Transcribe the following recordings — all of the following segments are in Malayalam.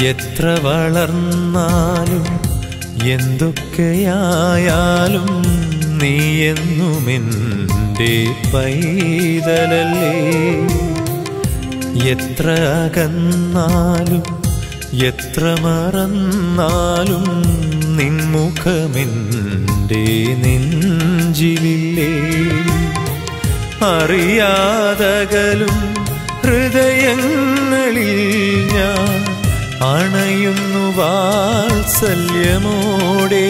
എത്ര വളർന്നാലും എന്തൊക്കെയായാലും നീ എന്നുമെൻ്റെ പൈതലല്ലേ എത്ര അകന്നാലും എത്ര മറന്നാലും നിൻമുഖമെൻ്റെ നെഞ്ചിലില്ലേ അറിയാതകലും ഹൃദയങ്ങളിൽ ഞാൻ അണയുന്നു വാത്സല്യമോടെ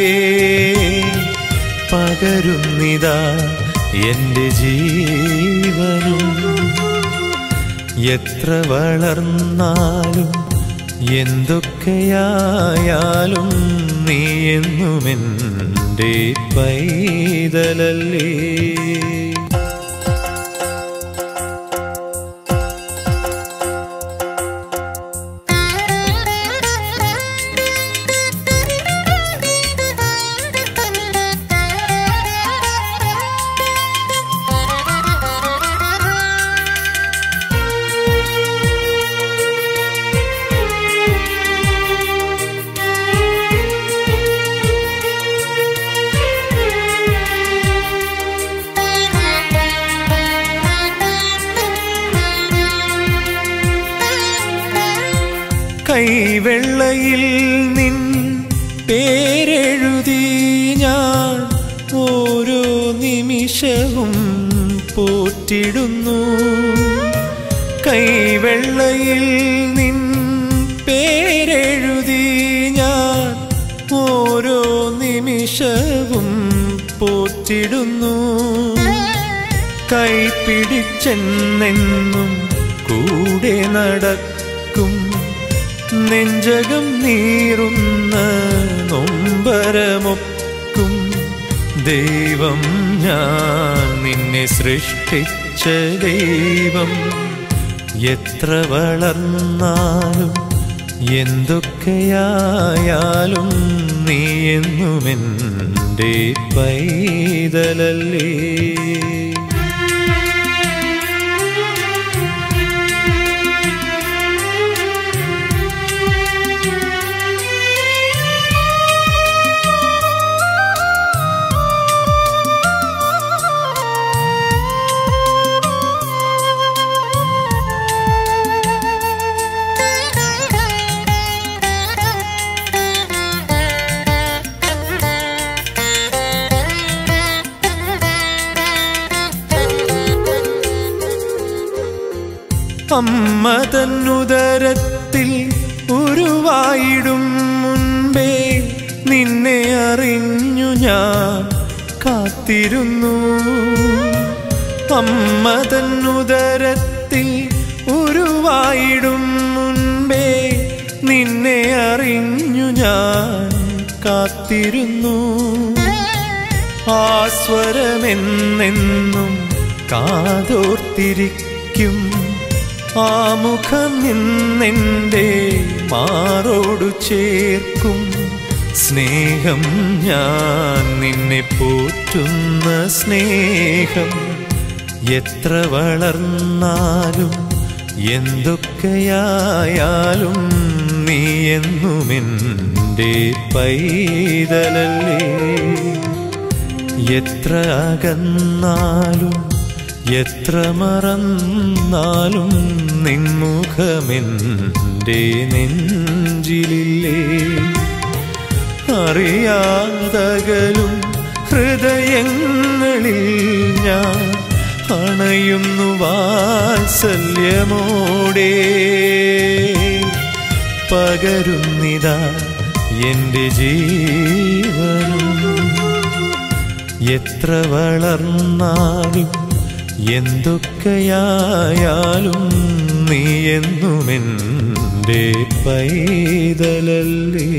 പകരുന്നിതാ എൻ്റെ ജീവനും എത്ര വളർന്നാലും എന്തൊക്കെയായാലും നീ എന്നുമെൻ്റെ പൈതലല്ലേ കൈവെള്ളയിൽ നിൻ പേരെഴുതി ഞാൻ ഓരോ നിമിഷവും പോറ്റിടുന്നു കൈവെള്ളയിൽ നിൻ പേരെഴുതി ഞാൻ ഓരോ നിമിഷവും പോറ്റിടുന്നു കൈപിടിച്ചെന്നെന്നും കൂടെ നടക്കും നെഞ്ചകം നീറുന്ന നൊമ്പരമൊക്കും ദൈവം ഞാൻ നിന്നെ സൃഷ്ടിച്ച ദൈവം എത്ര വളർന്നാലും എന്തൊക്കെയായാലും നീ എന്നുമെൻ്റെ പൈതലല്ലേ അമ്മ തന്നുദരത്തിൽ ഉരുവായിടും മുൻപേ നിന്നെ അറിഞ്ഞു ഞാൻ കാത്തിരുന്നു അമ്മ തന്നുദരത്തിൽ ഉരുവായിടും മുൻപേ നിന്നെ അറിഞ്ഞു ഞാൻ കാത്തിരുന്നു ആസ്വരമെന്നെന്നും കാതോർത്തിരിക്കും ആ മുഖം നിന്നെൻ്റെ മാറോടു ചേർക്കും സ്നേഹം ഞാൻ നിന്നെ പോറ്റുന്ന സ്നേഹം എത്ര വളർന്നാലും എന്തൊക്കെയായാലും നീ എന്നുമെൻ്റെ പൈതലല്ലേ എത്ര അകന്നാലും എത്ര മറന്നാലും നിൻമുഖമെൻ്റെ നെഞ്ചിലില്ലേ അറിയാതകലും ഹൃദയങ്ങളിൽ ഞാൻ അണയുന്നു വാത്സല്യമോടെ പകരുന്നിതാ എൻ്റെ ജീവനും എത്ര വളർന്നാലും എന്തൊക്കെയായാലും നീ എന്നുമെൻ്റെ പൈതലല്ലേ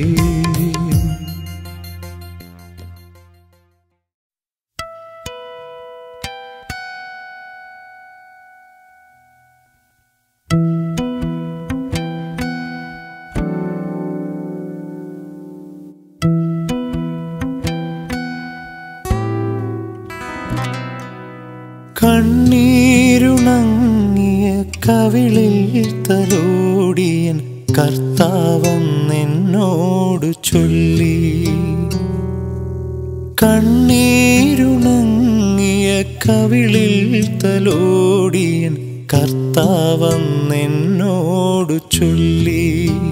കണ്ണീരുണങ്ങിയ കവിളിൽ തലോടിയൻ കർത്താവെന്നോട് ചൊല്ലി കണ്ണീരുണങ്ങിയ കവിളിൽ തലോടിയൻ കർത്താവെന്നോട് ചൊല്ലി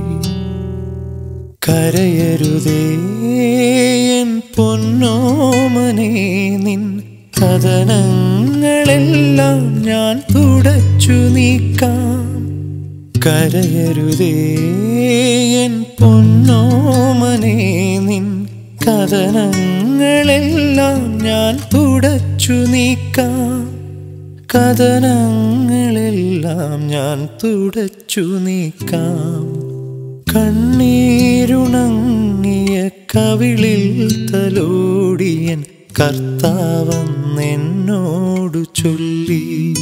കരയരുതേ എൻ പൊന്നോമനെ നിൻ കഥനങ്ങളെല്ലാം ഞാൻ തുടച്ചു നീക്കാം കരയരുതേ എൻ പൊന്നോമനെ നിൻ കഥനങ്ങളെല്ലാം ഞാൻ തുടച്ചു നീക്കാം കഥനങ്ങളെല്ലാം ഞാൻ തുടച്ചു നീക്കാം കണ്ണീരുണങ്ങിയ കവിളിൽ തലോടിയൻ കർത്താവെന്നോടു ചൊല്ലി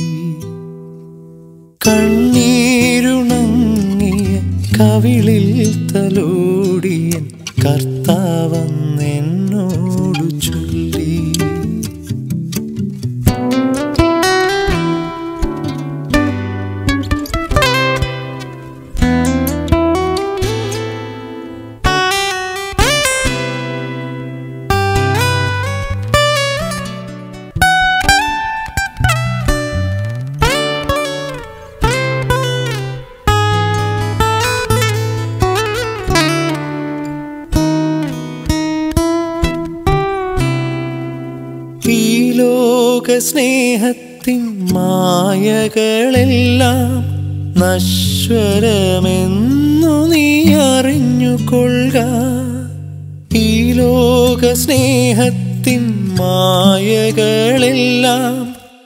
കണ്ണീരുണങ്ങിയ കവിളിൽ തലോടിയൻ കർത്താവെന്നോടു ചൊല്ലി ഈ ലോക സ്നേഹത്തിൻ മായകളെല്ലാം നശ്വരമെന്നു നീ അറിഞ്ഞുകൊള്ളുക ഈ ലോക സ്നേഹത്തിൻ മായകളെല്ലാം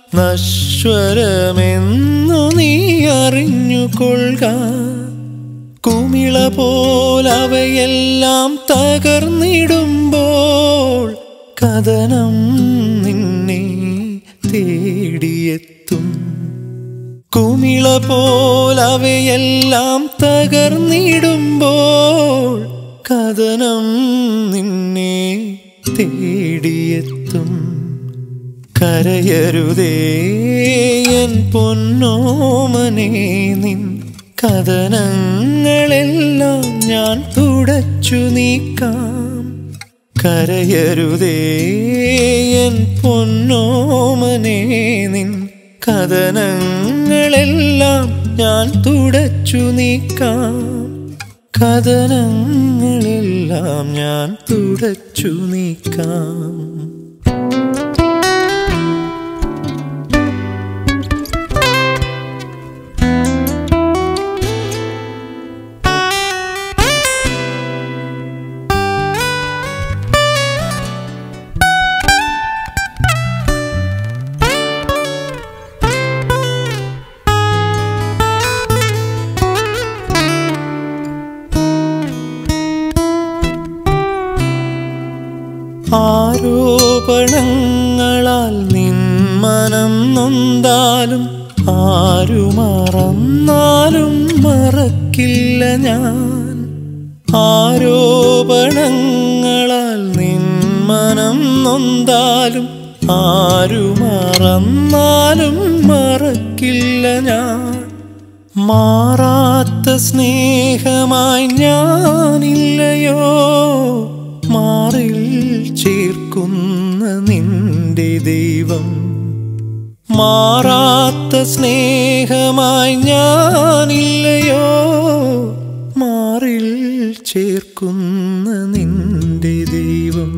നശ്വരമെന്നു നീ അറിഞ്ഞുകൊള്ളുക കുമിള പോലവയെല്ലാം തകർന്നിടുമ്പോൾ കഥനം നിന്നെ തേടിയെത്തും കുമിള പോലവയെല്ലാം തകർന്നിടുമ്പോൾ കഥനം നിന്നെ തേടിയെത്തും കരയരുതേ എൻ പൊന്നോമനെ നിൻ കഥനങ്ങളെല്ലാം ഞാൻ തുടച്ചു നീക്കാം കരയരുതേ എൻ പൊന്നോമനെ നിൻ കഥനങ്ങളെല്ലാം ഞാൻ തുടച്ചു നീക്കാം കഥനങ്ങളെല്ലാം ഞാൻ തുടച്ചു നീക്കാം ആരോപണങ്ങളാൽ നിൻ മനം നൊന്താലും ആരു മറന്നാലും മറക്കില്ല ഞാൻ ആരോപണങ്ങളാൽ നിൻ മനം നൊന്താലും ആരു മറന്നാലും മറക്കില്ല ഞാൻ മാറാത്ത സ്നേഹമായി ഞാനില്ലയോ മാറിൽ ചേർക്കുന്ന നിന്റെ ദൈവം മാറാത്ത സ്നേഹമായി ഞാനില്ലയോ മാറിൽ ചേർക്കുന്ന നിന്റെ ദൈവം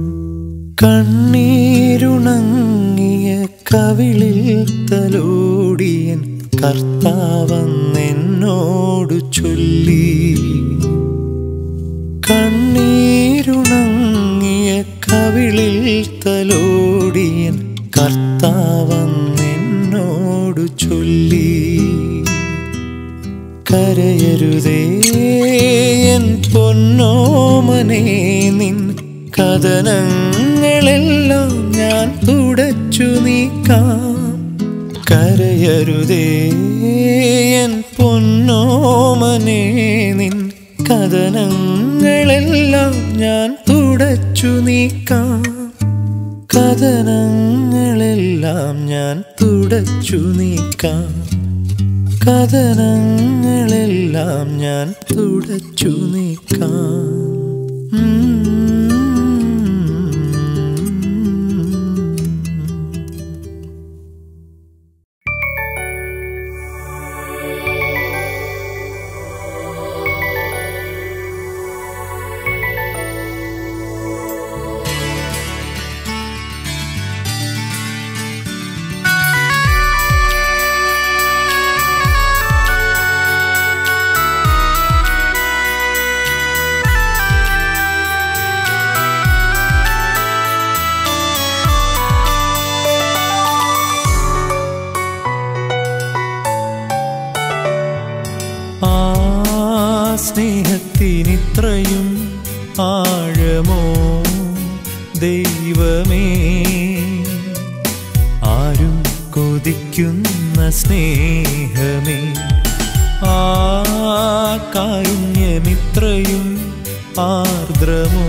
കണ്ണീരുണങ്ങിയ കവിളിൽ തലോടിയൻ കർത്താവെന്നോടു ചൊല്ലി കണ്ണീരുണങ്ങിയ കവിളിൽ തലോടിയൻ കർത്താവെന്നോടു ചൊല്ലി കരയരുതേ എൻ പൊന്നോമനെ നിൻ കഥനങ്ങളെല്ലാം ഞാൻ തുടച്ചു നീക്കാം കരയരുതേ എൻ പൊന്നോമനെ നിൻ കഥനങ്ങളെല്ലാം ഞാൻ തുടച്ചു നീക്കാം കഥനങ്ങളെല്ലാം ഞാൻ തുടച്ചു നീക്കാം കഥനങ്ങളെല്ലാം ഞാൻ തുടച്ചു നീക്കാം ഉം. ആ സ്നേഹത്തിനിത്രയും ആഴമോ ദൈവമേ ആരും കൊതിക്കുന്ന സ്നേഹമേ ആ കാരുണ്യമിത്രയും ആർദ്രമോ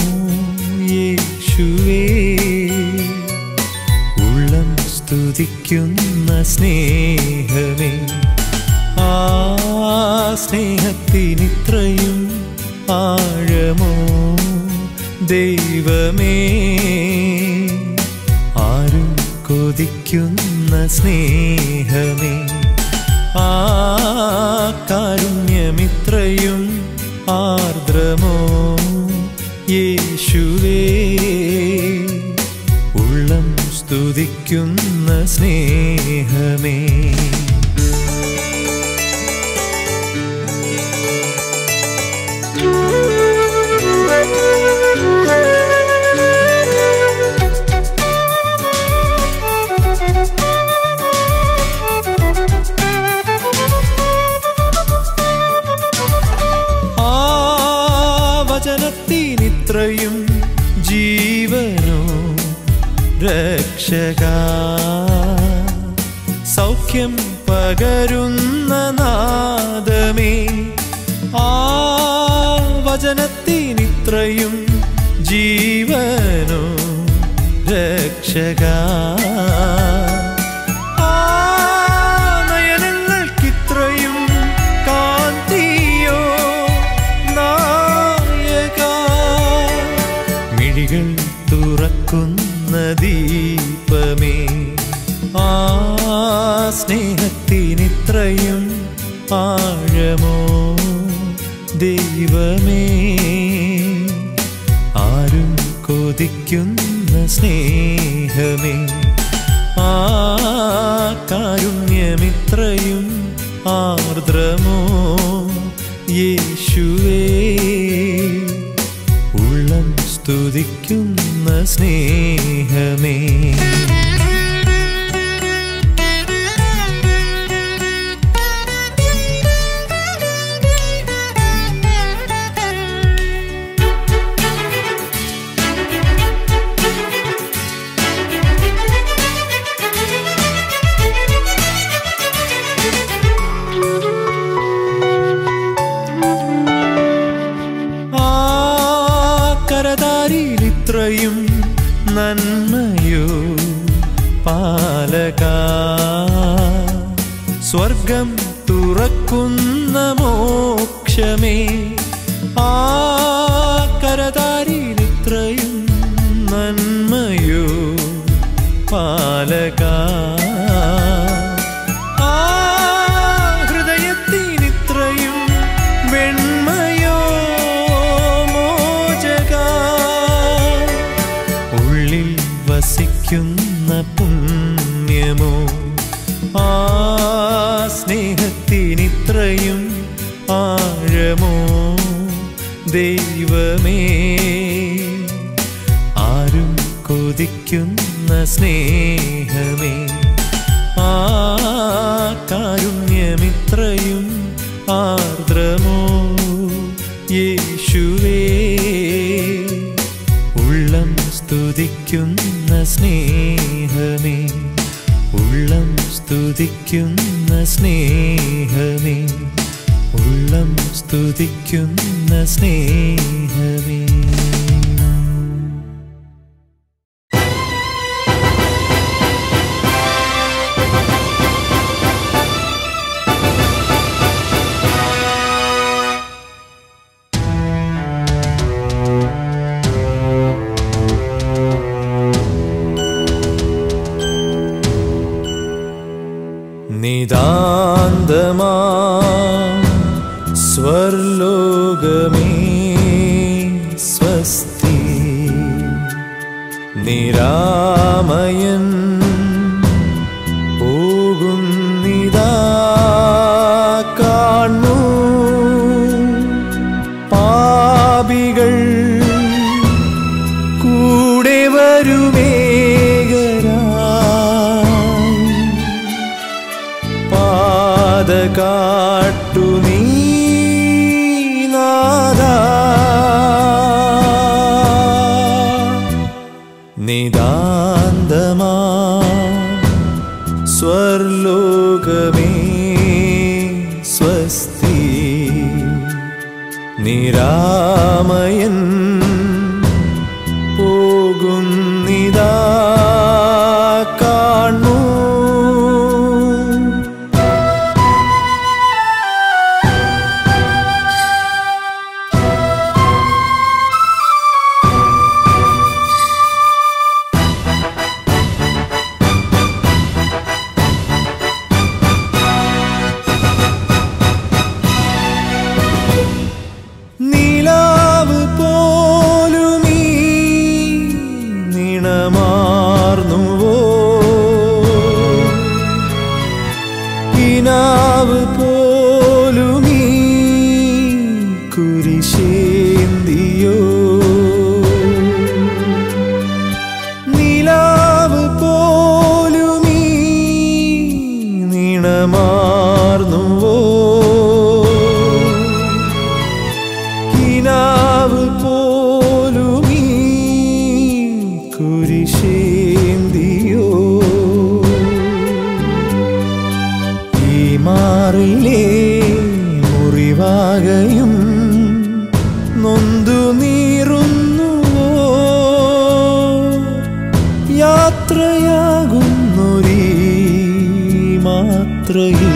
യേശുവേ ഉള്ളം സ്തുതിക്കുന്ന സ്നേഹമേ ആ സ്നേഹത്തിനിത്രയും ആഴമോ ദൈവമേ ആരും കൊതിക്കുന്ന സ്നേഹമേ ആ കാരുണ്യമിത്രയും ആർദ്രമോ യേശുവേ ഉള്ളം സ്തുതിക്കുന്ന സ്നേഹമേ ആ വചനത്തിനിത്രയും ജീവനോ രക്ഷക സൗഖ്യം പകരുന്ന നാദമേ ആ വചനത്തിനിത്രയും ജീവനോ രക്ഷക ആ നയനങ്ങൾക്കിത്രയും കാന്തിയോ നായക മിഴികൾ തുറക്കുന്ന ദീപമേ ആ സ്നേഹത്തിനിത്രയും ആഴമോ ദൈവമേ ആരും കൊതിക്കുന്ന സ്നേഹമേ ആ കാരുണ്യമിത്രയും ആർദ്രമോ യേശുവേ ഉള്ളം സ്തുതിക്കുന്ന സ്നേഹമേ ആ കരതാരിയിലിത്രയും നന്മയോ പാലക സ്വർഗം തുറക്കുന്ന മോക്ഷമേ ആ കരതാരിയിലിത്രയും നന്മയോ പാലക ആ ഹൃദയത്തിനിത്രയും വെണ്മയോ മോചക ഉള്ളിൽ വസിക്കുന്ന പുണ്യമോ ആ സ്നേഹത്തിനിത്രയും ആഴമോ ദൈവമേ ആരും കൊതിക്കുന്ന സ്നേഹമേ ആ കാരുണ്യമിത്രയും ആർദ്രമോ യേശുവേ ഉള്ളം സ്തുതിക്കുന്ന സ്നേഹമേ ഉള്ളം സ്തുതിക്കുന്ന സ്നേഹമേ ഉള്ളം സ്തുതിക്കുന്ന സ്നേഹമേ നിരാമയൻ പോകുന്നിതാ കാണു പാപികൾ കൂടെ വരുവേഗരായി പാത കാട്ടു നീ നാദാ നിതാന്തമാ സ്വർലോകമേ സ്വസ്തി നിരാമയൻ പോകുന്നിതാ കാണൂ നിലാവ് പോലുമീ നിണമാർന്നുവോ കിനാവ് പോലുമീ കുരിശേന്തിയോ നിലാവ് പോലുമീ നിണമാർന്നുവോ കിനാവ് പോലുമീ കുരിശേന്തിയോ ഈ മാറിലേ മുറിവാകയും നൊന്തു നീറുന്നുവോ യാത്രയാകുന്നൊരീ മാത്രയിൽ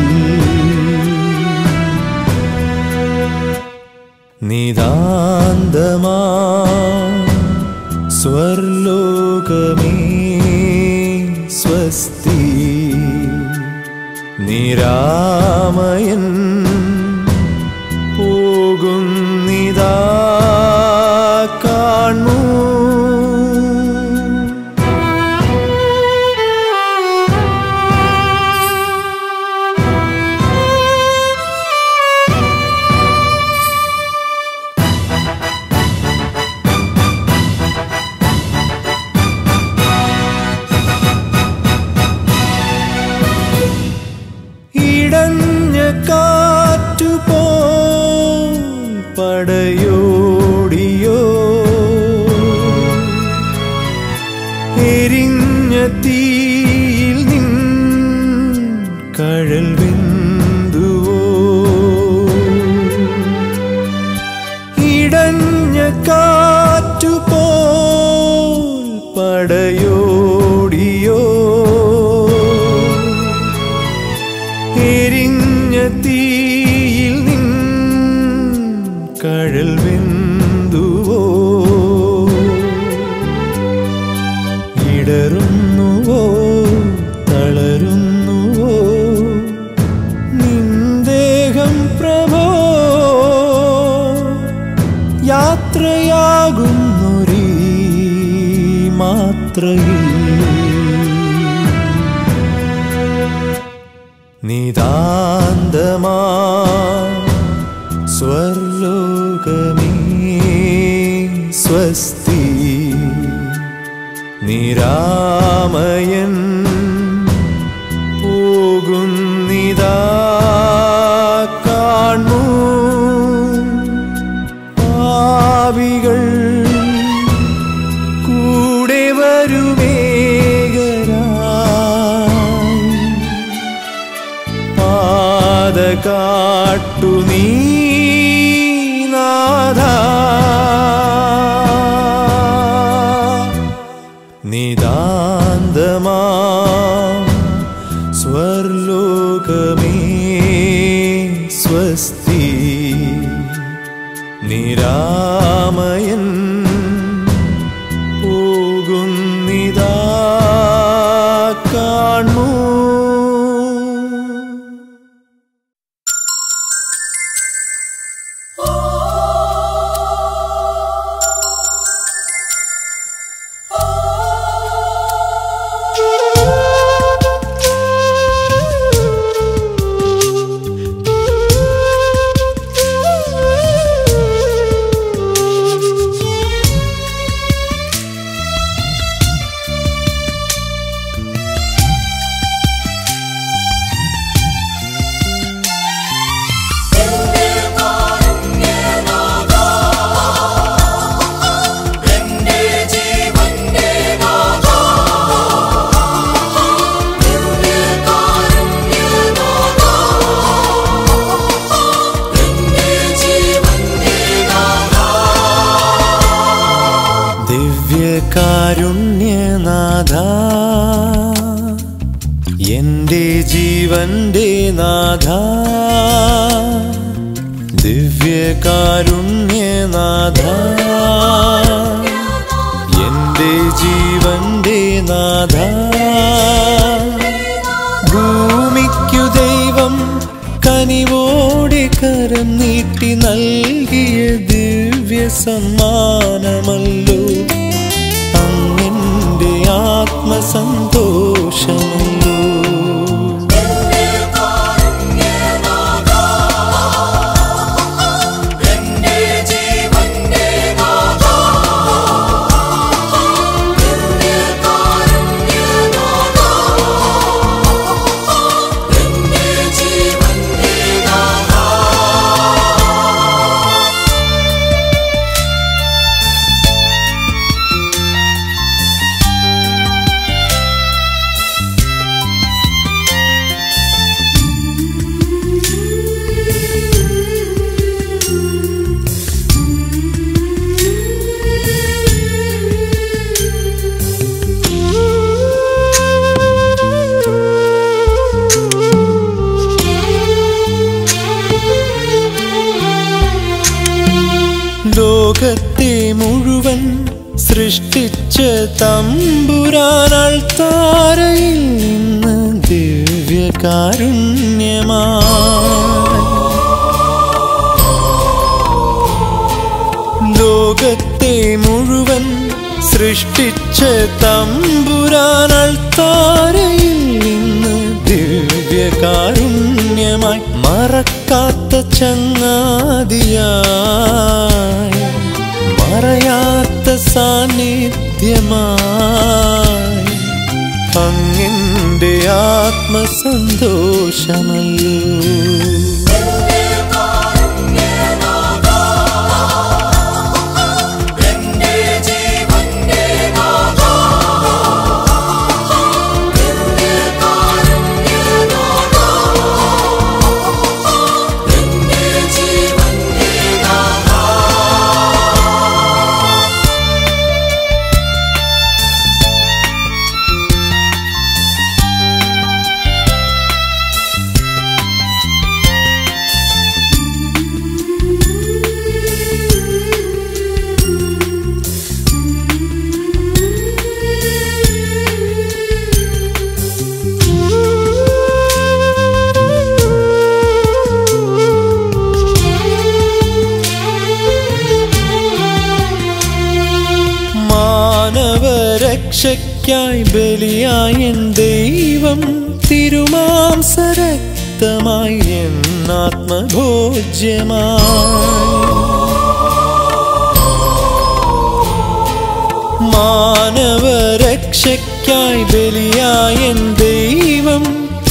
നിതാന്തമാ സ്വർലോകമേ സ്വസ്തി നിരാമയൻ പോകുന്നിതാ കാണൂ ഇടഞ്ഞ കാറ്റുപോ പടയോടിയോ എരിഞ്ഞ തീയിൽ നിൻ കഴൽ വെന്തുവോ ഇടഞ്ഞ കാറ്റുപോ പടയോടിയോ എരിഞ്ഞ തീയിൽ നിൻ കഴൽ വെന്തുവോ ഇടറുന്നുവോ തളരുന്നുവോ നിന്ദേഹം പ്രഭോ യാത്രയാകുന്നൊരീ മാത്രയിൽ നിതാന്തമാ സ്വർലോകമേ സ്വസ്തി നിരാമയൻ പോകുന്നിതാ കാണൂ പാവികൾ കൂടെ വരുവേഗരായി പാത കാട്ടു നീ നാഥ നിതാന്തമാ സ്വർലോകമേ സ്വസ്തി നിരാമയൻ പോകുന്നിതാ കാണൂ Oh ദിവ്യകാരുണ്യനാഥ എന്റെ ജീവന്റെ നാഥ ഭൂമിക്കു ദൈവം കനിവോടെ കരം നീട്ടി നൽകിയ ദിവ്യ സമ്മാനമല്ലോ അങ്ങെന്റെ ആത്മസന്തോഷമല്ലോ ലോകത്തെ മുഴുവൻ സൃഷ്ടിച്ച തമ്പുരാനാൾ താരയിൽ നിന്ന് ദിവ്യകാരുണ്യമാ ലോകത്തെ മുഴുവൻ സൃഷ്ടിച്ച തമ്പുരാനാൾ താരയിൽ നിന്ന് ദിവ്യകാരുണ്യമായി മറക്കാത്ത ചങ്ങാതിയായി മറയാത്ത സാന്നിധ്യമായി അങ്ങിൻ്റെ ആത്മസന്തോഷമല്ലോ മാനവരക്ഷയ്ക്കായി ബലിയായ എൻ ദൈവം തിരുമാംസരക്തമായി എന്നാത്മഭോജ്യമായി മാനവരക്ഷയ്ക്കായി ബലിയായ എൻ ദൈവം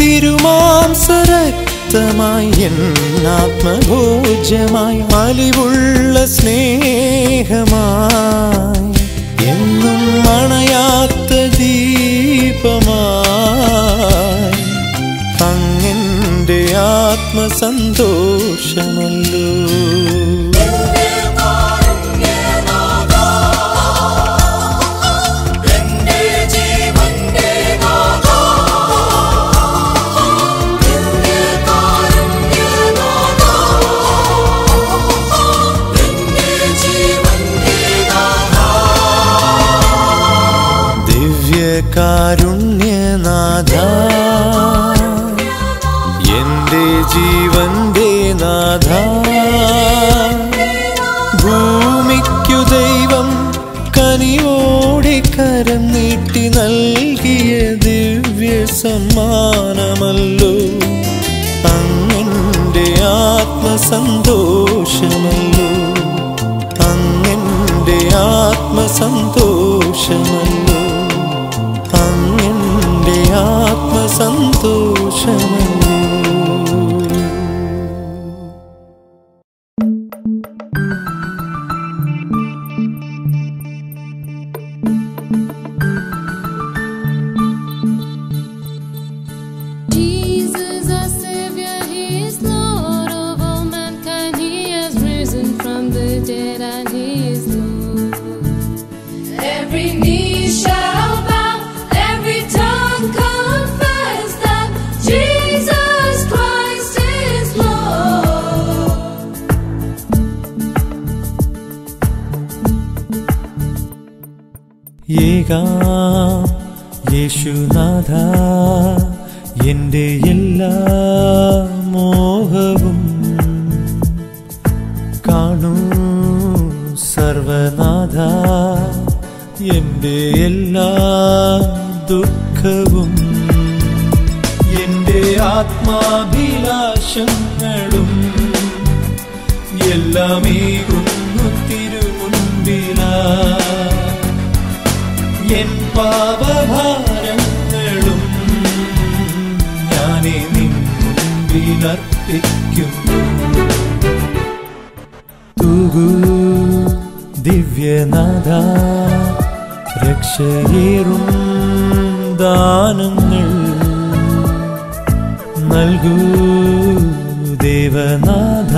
തിരുമാംസരക്തമായി എന്നാത്മഭോജ്യമായി അലിവുള്ള സ്നേഹമായി എന്നും മണയാത്ത ദീപമായി അങ്ങെൻ്റെ ആത്മസന്തോഷമല്ലോ ദിവ്യകാരുണ്യനാഥ എന്റെ ജീവന്റെ നാഥ ഭൂമിക്കു ദൈവം കനിയോടെ കരം നീട്ടി നൽകിയ ദിവ്യ സമ്മാനമല്ലോ അങ്ങന്റെ ആത്മസന്തോഷമല്ലോ അങ്ങന്റെ ആത്മസന്തോഷമല്ലോ അങ്ങന്റെ ആത്മസന്തോഷമല്ലോ Jesus, our Savior, He is Lord of all mankind. He has risen from the dead and He is Lord. Every knee shall bow, every tongue confess that Jesus ഏകാം യേശുനാഥ എൻ്റെ എല്ലാ മോഹവും കാണൂ സർവനാഥ എൻ്റെ എല്ലാ ദുഃഖവും എൻ്റെ ആത്മാഭിലാഷങ്ങളും എല്ലാമേകുന്നു തിരുമുൻപില എൻ പാപഭാരങ്ങളും ഞാനേ നിൻ മുൻപിലർപ്പിക്കുന്നു തൂകൂ ദിവ്യനാഥ രക്ഷയേറും ദാനങ്ങൾ നൽകൂ ദേവനാഥ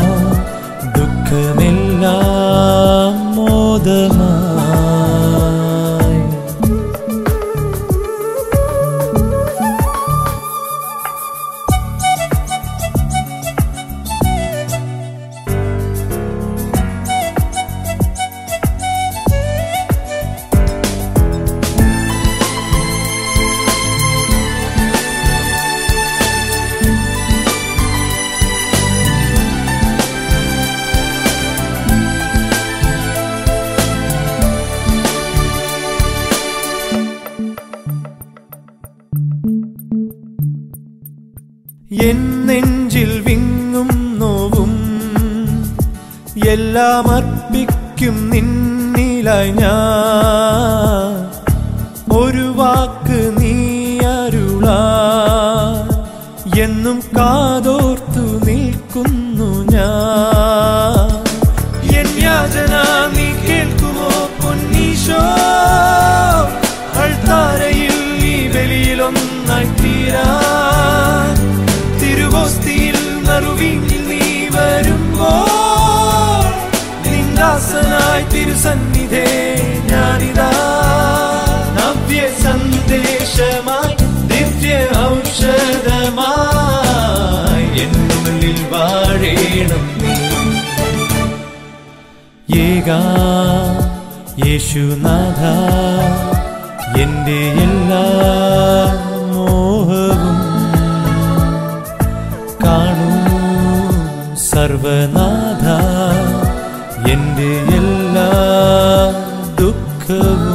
ദുഃഖമെല്ലാം മോദമായി എൻ നെഞ്ചിൽ വിങ്ങും നോവും എല്ലാം അർപ്പിക്കും നിന്നിലായി ഞാൻ ഒരു വാക്ക് നീ അരുളാ എന്നും കാതോർത്തു നിൽക്കുന്നു ഞാൻ എൻ യാചന നീ കേൾക്കുമോ പൊന്നീശോ അൾത്താരയിൽ ഈ ബലിയിലൊന്നായി തീരാൻ തിരുവോസ്തിയിൽ നറുവീങ്ങിൽ നീ വരുമ്പോൾ നിന്ദാസനായി തിരുസന്നിധേ ഞാനിതാ നവ്യ സന്ദേശമായി ദിവ്യ ഔഷധമായി എന്നുള്ളിൽ വാഴേണം നീ ഏകാ യേശുനാഥ എൻ്റെ എല്ലാ മോഹവും കാണൂ സർവനാഥ എൻ്റെ എല്ലാ ദുഃഖവും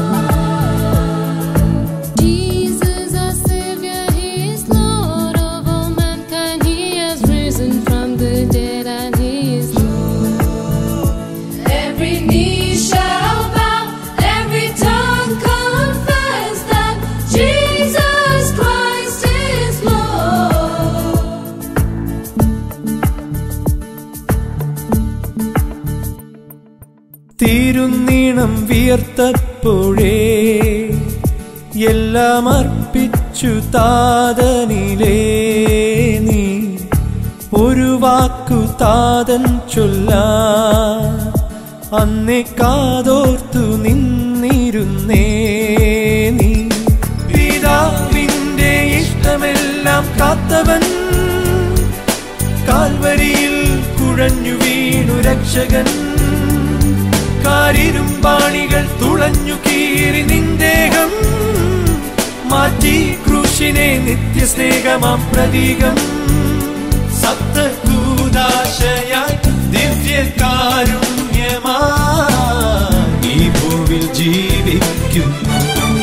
Jesus, our Savior, He is Lord of all mankind. He has risen from the dead and He is Lord. Every knee shall bow, every tongue confess that Jesus Christ is Lord. തീരുന്നീണം വിയർത്തപ്പോഴേ എല്ലാം അർപ്പിച്ചു താതനിലേ നീ ഒരു വാക്കു താതൻ ചൊല്ല അന്നെ കാതോർത്തു നിന്നിരുന്നേ നീ പിതാവിന്റെ ഇഷ്ടമെല്ലാം കാത്തവൻ കാൽവരിയിൽ കുഴഞ്ഞു വീണു രക്ഷകൻ കാരിരുമ്പാണികൾ തുളഞ്ഞു കീറി നിന്ദേഹം മാറ്റി ക്രൂശിനെ നിത്യസ്നേഹമാം പ്രതീകം സപ്തകൂദാശയായി ദിവ്യകാരുണ്യമായി ഈ ഭൂവിൽ ജീവിക്കുന്നു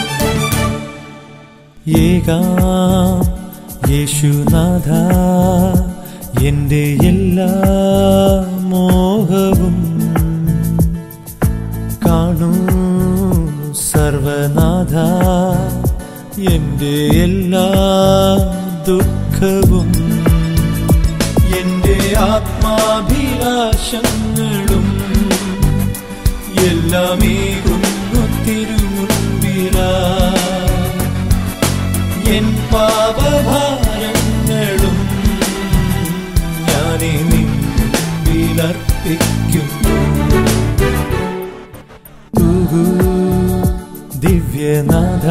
ഏകാം യേശുനാഥ എൻ്റെ എല്ലാ മോഹവും കാണൂ സർവനാഥ എൻ്റെ എല്ലാ ദുഃഖവും എൻ്റെ ആത്മാഭിലാഷങ്ങളും എല്ലാമേകുന്നു തിരുമുൻപിലാ എൻ പാപഭാരങ്ങളും ഞാനേ നിന്നിലർപ്പിക്കുന്നു തൂകൂ ദിവ്യനാഥ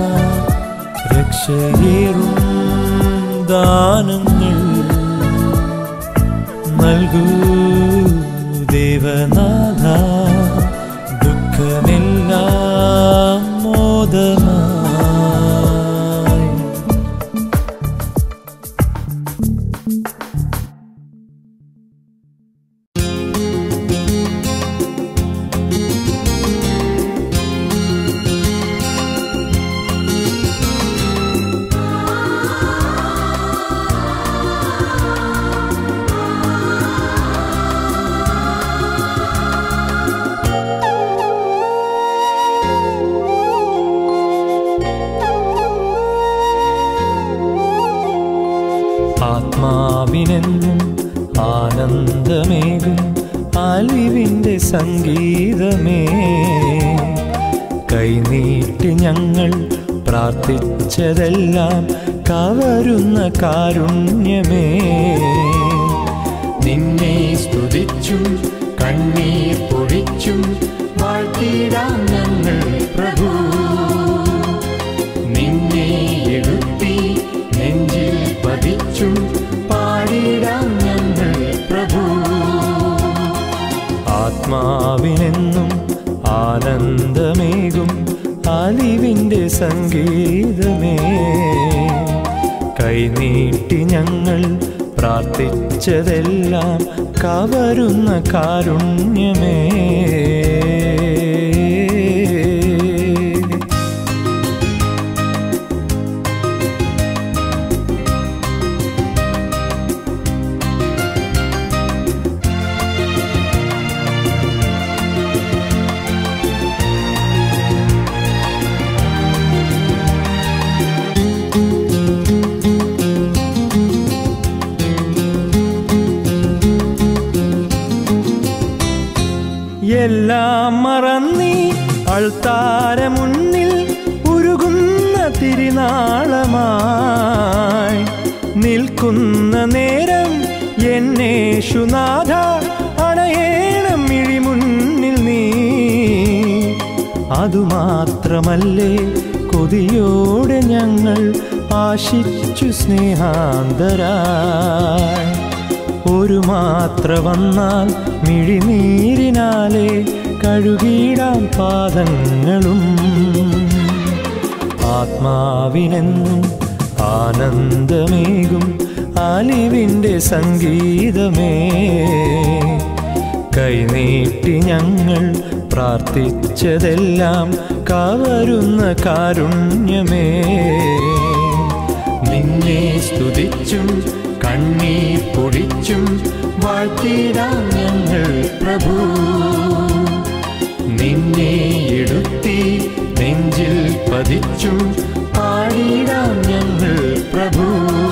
രക്ഷയേറും ദാനങ്ങൾ നൽകൂ ദേവനാഥ ദുഃഖമെല്ലാം മോദ ആനന്ദമേകും അലിവിൻ്റെ സംഗീതമേ കൈനീട്ടി ഞങ്ങൾ പ്രാർത്ഥിച്ചതെല്ലാം കവരുന്ന കാരുണ്യമേ നിന്നെ സ്തുതിച്ചും കണ്ണീർ പൊഴിച്ചും വാഴ്ത്തിടാം ഞങ്ങൾ പ്രഭു നിന്നെ എടുത്തി നെഞ്ചിൽ പതിച്ചും പാടിടാം ഞങ്ങൾ പ്രഭു ആത്മാവിനെന്നും ആനന്ദമേകും അലിവിൻ്റെ സംഗീതമേ കൈനീട്ടി ഞങ്ങൾ പ്രാർത്ഥിച്ചതെല്ലാം കവരുന്ന കാരുണ്യമേ എല്ലാം മറന്നീ അൾത്താര മുന്നിൽ ഉരുകുന്ന തിരുനാളമായി നിൽക്കുന്ന നേരം എന്നേശുനാഥ അണയേണം മിഴിമുന്നിൽ നീ അതുമാത്രമല്ലേ കൊതിയോടെ ഞങ്ങൾ ആശിച്ചു സ്നേഹാന്തരായി ഒരു മാത്ര വന്നാൽ മിഴിനീരിനാലെ കഴുകിടാം പാദങ്ങളും ആത്മാവിനെന്നും ആനന്ദമേകും അലിവിൻ്റെ സംഗീതമേ കൈനീട്ടി ഞങ്ങൾ പ്രാർത്ഥിച്ചതെല്ലാം കവരുന്ന കാരുണ്യമേ നിന്നെ സ്തുതിച്ചും കണ്ണീർ പൊടിച്ചും വാഴ്ത്തിടാം ഞങ്ങൾ പ്രഭു നിന്നെ എടുത്തി നെഞ്ചിൽ പതിച്ചും പാടിടാം ഞങ്ങൾ പ്രഭു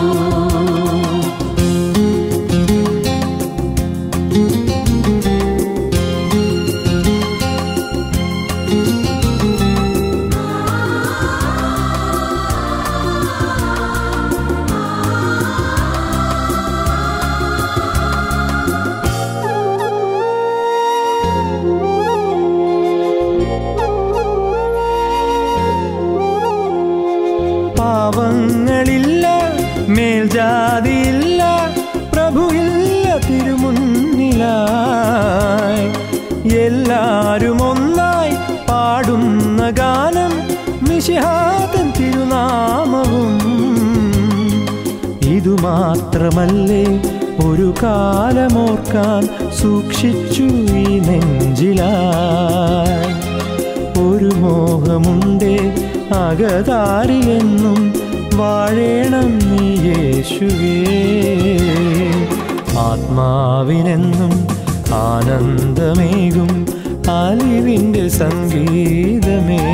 പാവങ്ങളില്ല മേൽജാതിയില്ല പ്രഭുയില്ല തിരുമുന്നിലായി എല്ലാരും ഒന്നായി പാടുന്ന ഗാനം മിശിഹാതൻ തിരുനാമവും ഇതുമാത്രമല്ലേ ഒരു കാലമോർക്കാൻ സൂക്ഷിച്ചു ഈ നെഞ്ചിലായി ഒരു മോഹമുണ്ടേ അകതാരിലെന്നും വാഴേണം നീ യേശുവേ ആത്മാവിനെന്നും ആനന്ദമേകും അലിവിൻ്റെ സംഗീതമേ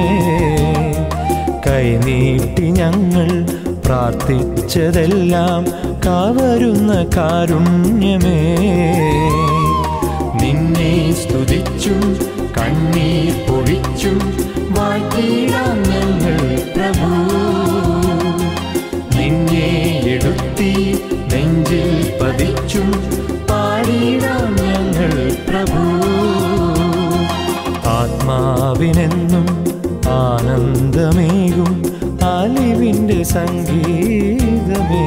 കൈനീട്ടി ഞങ്ങൾ പ്രാർത്ഥിച്ചതെല്ലാം കവരുന്ന കാരുണ്യമേ നിന്നെ സ്തുതിച്ചും കണ്ണീർ പൊഴിച്ചും വാഴ്ത്തിടാം ഞങ്ങൾ പ്രഭു നിന്നെ എടുത്തി നെഞ്ചിൽ പതിച്ചും പാടിടാം ഞങ്ങൾ പ്രഭു ആത്മാവിനെന്നും ആനന്ദമേകും അലിവിൻ്റെ സംഗീതമേ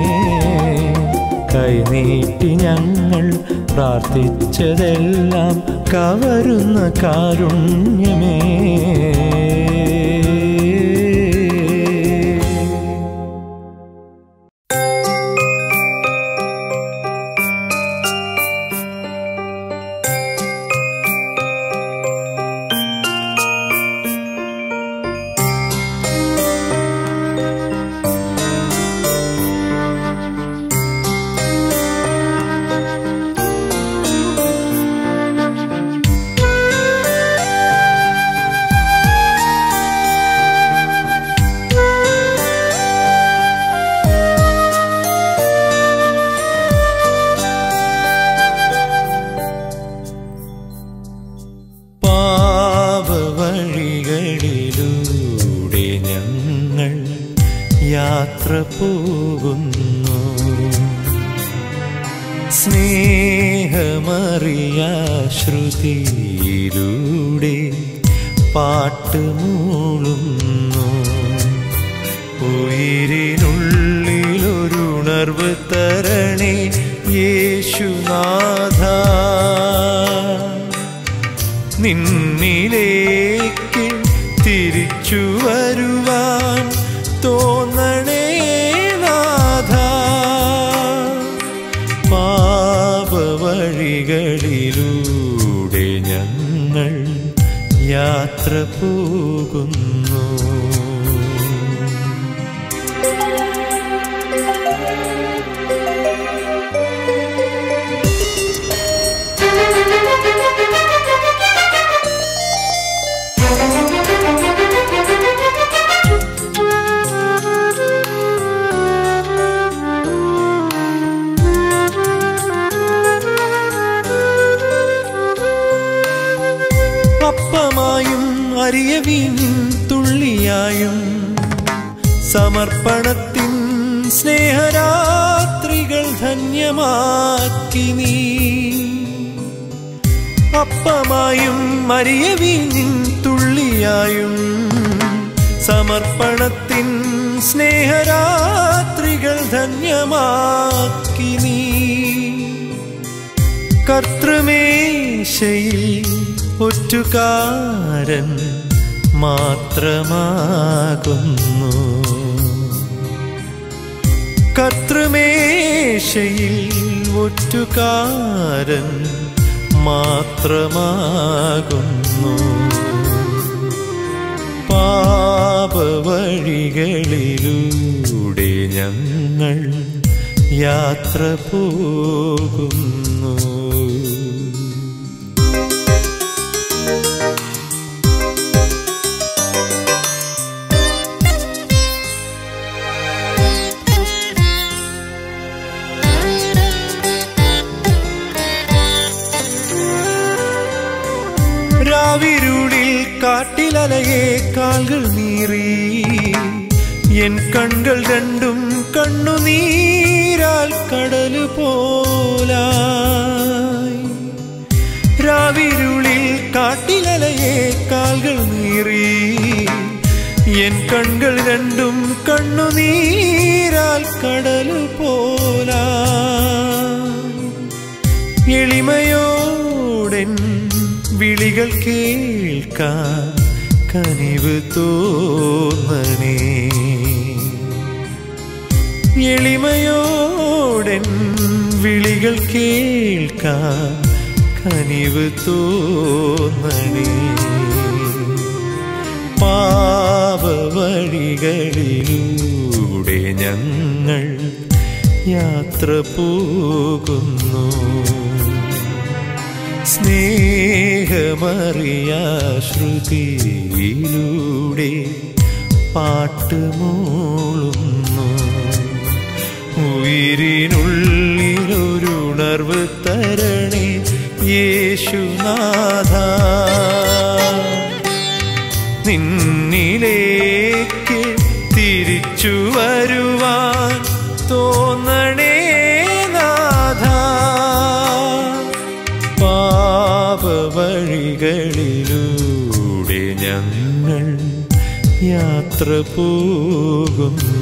കൈനീട്ടി ഞങ്ങൾ പ്രാർത്ഥിച്ചതെല്ലാം കവരുന്ന കാരുണ്യമേ ും ശ്രുതിയിലൂടെ പാട്ടുമൂളുന്നു ഉയിരിനുള്ളിലൊരുണർവ് തരണേ യേശുനാഥ നിന്നിലേക്ക് തിരിച്ചു വരുവാൻ തോന്നണേ നാഥ പാപവഴികളിലൂടെ ഞങ്ങൾ യാത്ര പോകുന്നു അപ്പമായും അരിയവീൻ തുള്ളിയായും സമർപ്പണത്തിൻ സ്നേഹരാത്രികൾ ധന്യമാക്കി നീ അപ്പമായും അരിയവീൻ തുള്ളിയായും സമർപ്പണത്തിൻ സ്നേഹരാത്രികൾ ധന്യമാക്കി നീ കർത്തൃമേശയിൽ ഒറ്റുകാരൻ മാത്രമാകുന്നു കർത്തൃമേശയിൽ ഒറ്റുകാരൻ മാത്രമാകുന്നു പാപവഴികളിലൂടെ ഞങ്ങൾ യാത്ര പോകുന്നു രാവിരുളിൽ കാട്ടിലലയെ കാൽകൾ നീറി എൻ കൺകൾ രണ്ടും കണ്ണുനീരാൽ കടല് പോലായി രാവിരുളിൽ കാട്ടിലലയെ കാൽകൾ നീറി എൻ കൺകൾ രണ്ടും കണ്ണുനീരാൽ കടല് പോലായി എളിമയോടെൻ വിളികൾ കേൾക്കാൻ കനിവ് തോന്നണേ എളിമയോടെൻ വിളികൾ കേൾക്കാൻ കനിവ് തോന്നണേ പാപവഴികളിലൂടെ ഞങ്ങൾ യാത്ര പോകുന്നു സ്നേഹമറിയാശ്രുതിയിലൂടെ പാട്ടുമൂളുന്നു ഉയിരിനുള്ളിലൊരുണർവ് തരണേ യേശുനാഥ നിന്നിലേക്ക് തിരിച്ചു വരുവാൻ തോന്നണേ നാഥ പാപവഴികളിലൂടെ ഞങ്ങൾ യാത്ര പോകുന്നു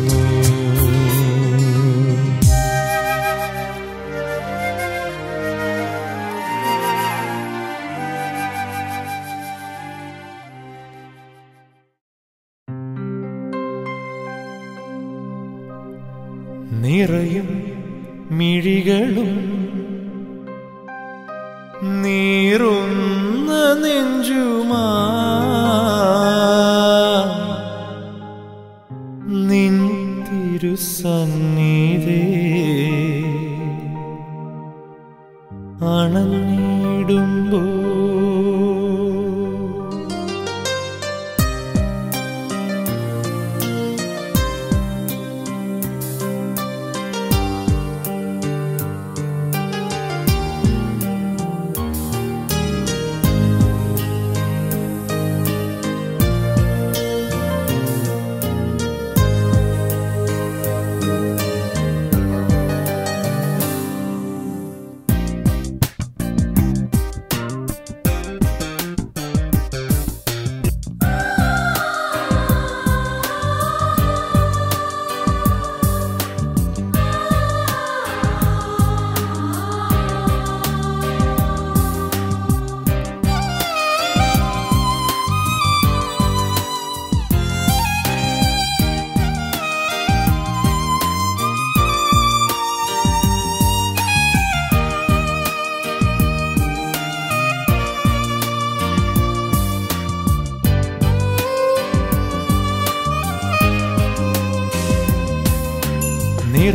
നിറയും മിഴികളും നീറുന്ന നെഞ്ചുമാ നിൻ തിരുസന്നിധേ അണഞ്ഞിടുമ്പോ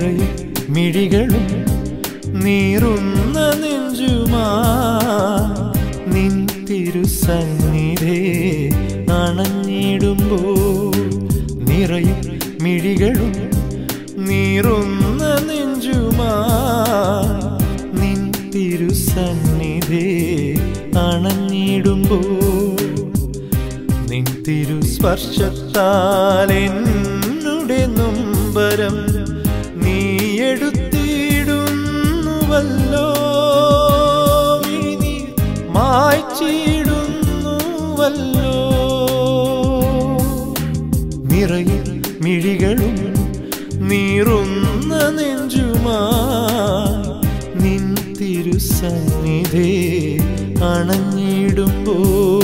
നിറയും മിഴികളും നീറുന്ന നെഞ്ചുമാ നിൻ തിരുസന്നിധേ അണഞ്ഞിടുമ്പോൾ നിറയും മിഴികളും നീറുന്ന നെഞ്ചുമാ നിൻ തിരുസന്നിധേ അണഞ്ഞിടുമ്പോൾ നിൻ തിരുസ്പർശത്താൽ എന്നുടെ നൊമ്പരം നീ എടുത്തിടുന്നുവല്ലോ നീ മായ്ച്ചിടുന്നുവല്ലോ നിറയിൽ മിഴികളും നീറുന്ന നെഞ്ചുമാ നിൻ തിരുസന്നിധേ അണഞ്ഞിടുമ്പോ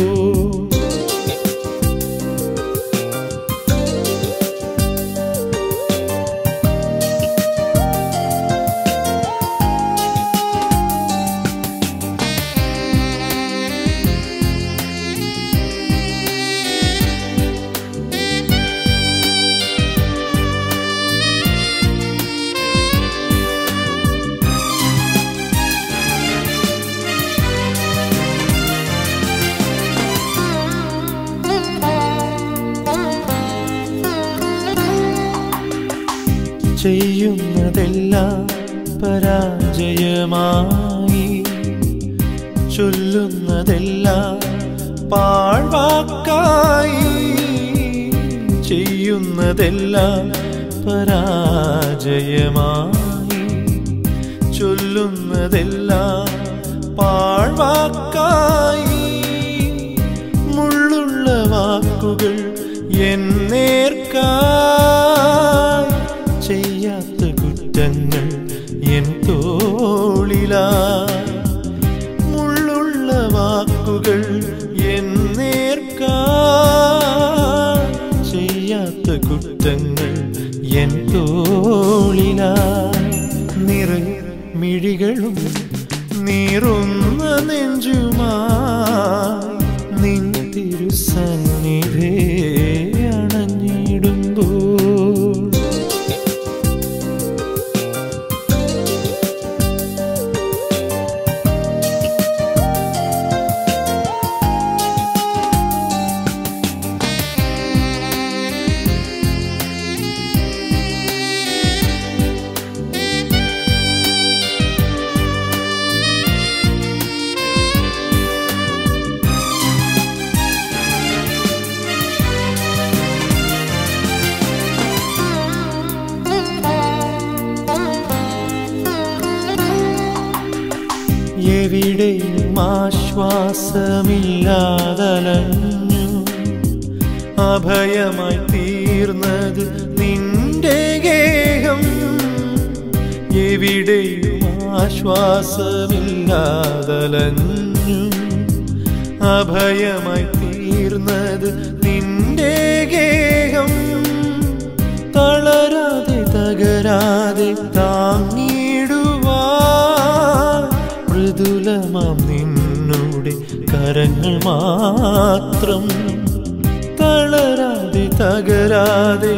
ചെയ്യുന്നതെല്ലാം പരാജയമായി ചൊല്ലുന്നതെല്ലാം പാഴ്വാക്കായി ചെയ്യുന്നതെല്ലാം പരാജയമായി ചൊല്ലുന്നതെല്ലാം പാഴ്വാക്കായി മുള്ളുള്ള വാക്കുകൾ എന്നേർക്കായി ചെയ്യാത്ത കുറ്റങ്ങൾ എൻ തോളിലാ മുള്ളുള്ള വാക്കുകൾ എന്നേർക്കായി ചെയ്യാത്ത കുറ്റങ്ങൾ എൻ തോളിലാ നിറയെ മിഴികളും നീറുന്ന നെഞ്ചുമായി നിൻ തിരുസന്നിധേ അണഞ്ഞിടുമ്പോൾ എവിടെയും ആശ്വാസമില്ലാതലഞ്ഞു അഭയമായി തീർന്നത് നിന്റെ ഗേഹം എവിടെയും ആശ്വാസമില്ലാതലഞ്ഞു അഭയമായി തീർന്നത് നിന്റെ ഗേഹം തളരാതെ തകരാതെ താങ്ങിടുവാൻ മൃദുലമാം നിന്നുടെ കരങ്ങൾ മാത്രം തളരാതെ തകരാതെ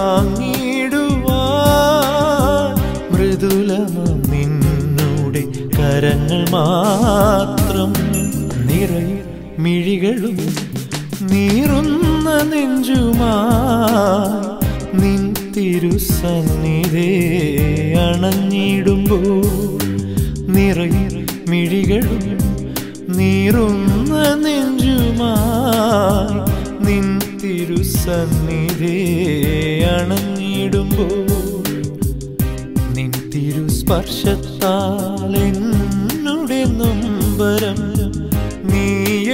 താങ്ങിടുവാൻ മൃദുലമാം നിന്നുടെ കരങ്ങൾ മാത്രം നിറയെ മിഴികളും നീറുന്ന നെഞ്ചുമായി നിൻ തിരുസന്നിധേ അണഞ്ഞിടുമ്പോൾ നിറയെ മിഴികളും നീറുന്ന നെഞ്ചുമായി നിൻ തിരുസന്നിധേ അണഞ്ഞിടുമ്പോൾ നിൻ തിരുസ്പർശത്താൽ എന്നുടെ നൊമ്പരം നീ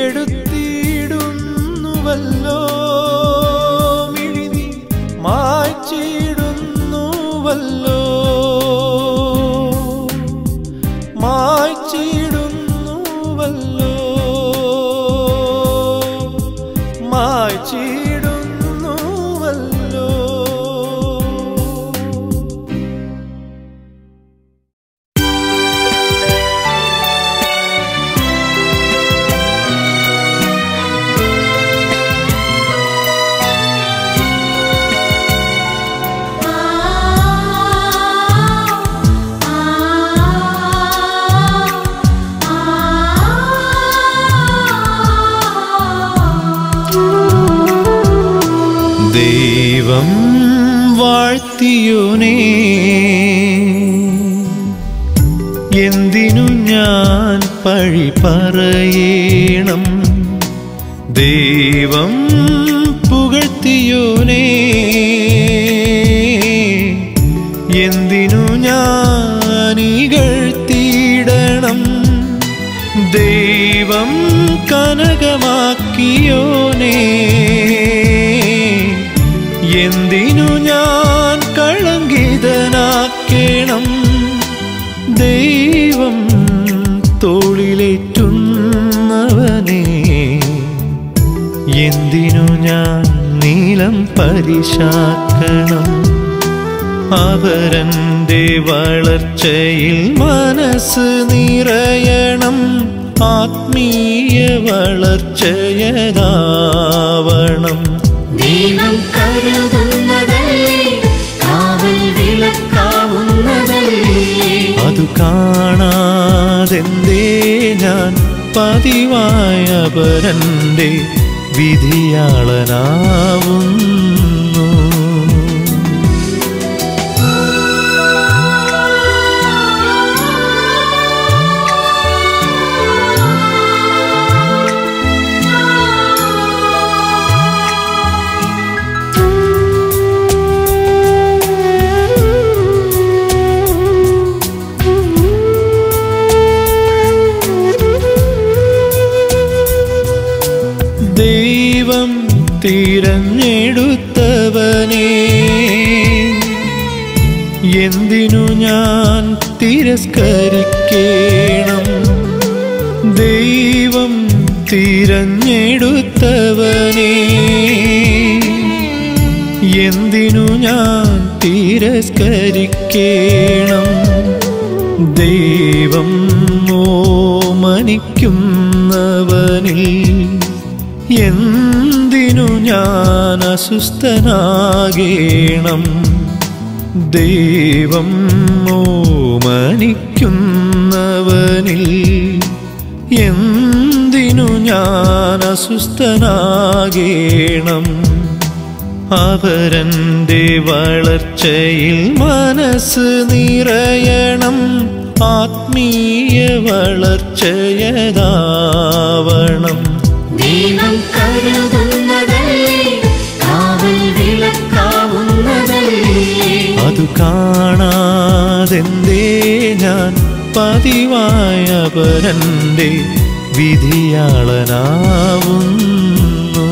എടുത്തിടുന്നുവല്ലോ മിഴിനി മായ്ച്ചിടുന്നുവല്ലോ മായ്ച്ചിടുന്നുവല്ലോ മായ്ച്ചിടുന്നുവല്ലോ Ah ദൈവം വാഴ്ത്തിയോനേ എന്തിനു ഞാൻ പഴി പറയണം ദൈവം പുകഴ്ത്തിയോനേ എന്തിനു ഞാൻ ഇകഴ്ത്തിയിടണം ദൈവം കനകമാക്കിയോനേ എന്തിനു ഞാൻ കളങ്കിതനാക്കേണം ദൈവം തോളിലേറ്റുന്നവനേ എന്തിനു ഞാൻ നീലം പരിശാക്കണം അവരൻ്റെ വളർച്ചയിൽ മനസ്സ് നിറയണം ആത്മീയ വളർച്ചയതാവണം ദൈവം കരുതുന്നതല്ലേ കാവൽ വിളക്കാവുന്നതല്ലേ അതു കാണാതെന്തേ ഞാൻ പതിവായ പരന്റെ വിധിയാളനാവുന്നു ദൈവം തിരഞ്ഞെടുത്തവനെ എന്തിനു ഞാൻ തിരസ്കരിക്കേണം ദൈവം തിരഞ്ഞെടുത്തവനെ എന്തിനു ഞാൻ തിരസ്കരിക്കേണം ദൈവം ഓമനിക്കുന്നവനിൽ എന്തിനു ഞാൻ അസ്വസ്ഥനാകേണം ദൈവം ഓമനിക്കുന്നവനിൽ എന്തിനു ഞാൻ അസ്വസ്ഥനാകേണം അവരൻ്റെ വളർച്ചയിൽ മനസ്സ് നിറയണം ആത്മീയ വളർച്ചയതാവണം ദൈവം കരുതുന്നതല്ലേ കാവൽ വിളക്കാവുന്നതല്ലേ അതു കാണാതെന്തേ ഞാൻ പതിവായ പരന്റെ വിധിയാളനാവുന്നു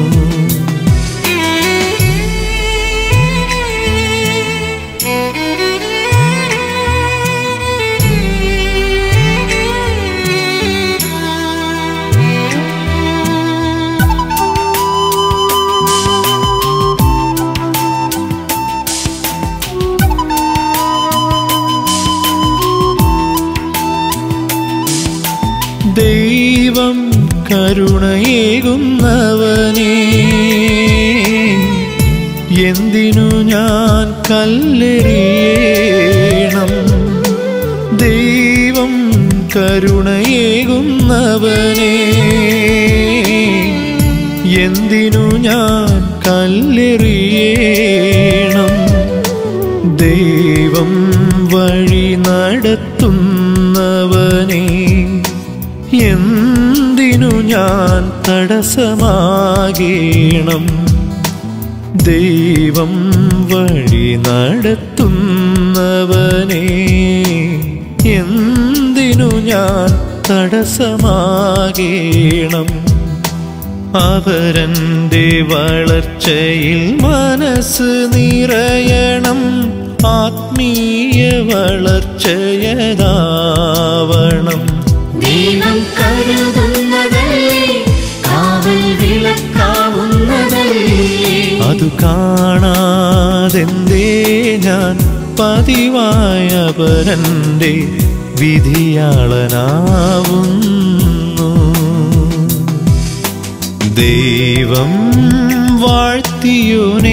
ദൈവം കരുണയേകുന്നവനേ എന്തിനു ഞാൻ കല്ലെറിയണം ദൈവം കരുണയേകുന്നവനേ എന്തിനു ഞാൻ കല്ലെറിയണം ദൈവം വഴി നടത്തുന്നവനേ എന്തിനു ഞാൻ തടസ്സമാകേണം ദൈവം വഴി നടത്തുന്നവനേ എന്തിനു ഞാൻ തടസ്സമാകേണം അവരൻ്റെ വളർച്ചയിൽ മനസ്സ് നിറയണം ആത്മീയ വളർച്ചയതാവണം ദൈവം കരുതുന്നതല്ലേ കാവൽ വിളക്കാവുന്നതല്ലേ അതു കാണാതെന്തേ ഞാൻ പതിവായ പരന്റെ വിധിയാളനാവുന്നു ദൈവം വാഴ്ത്തിയോനേ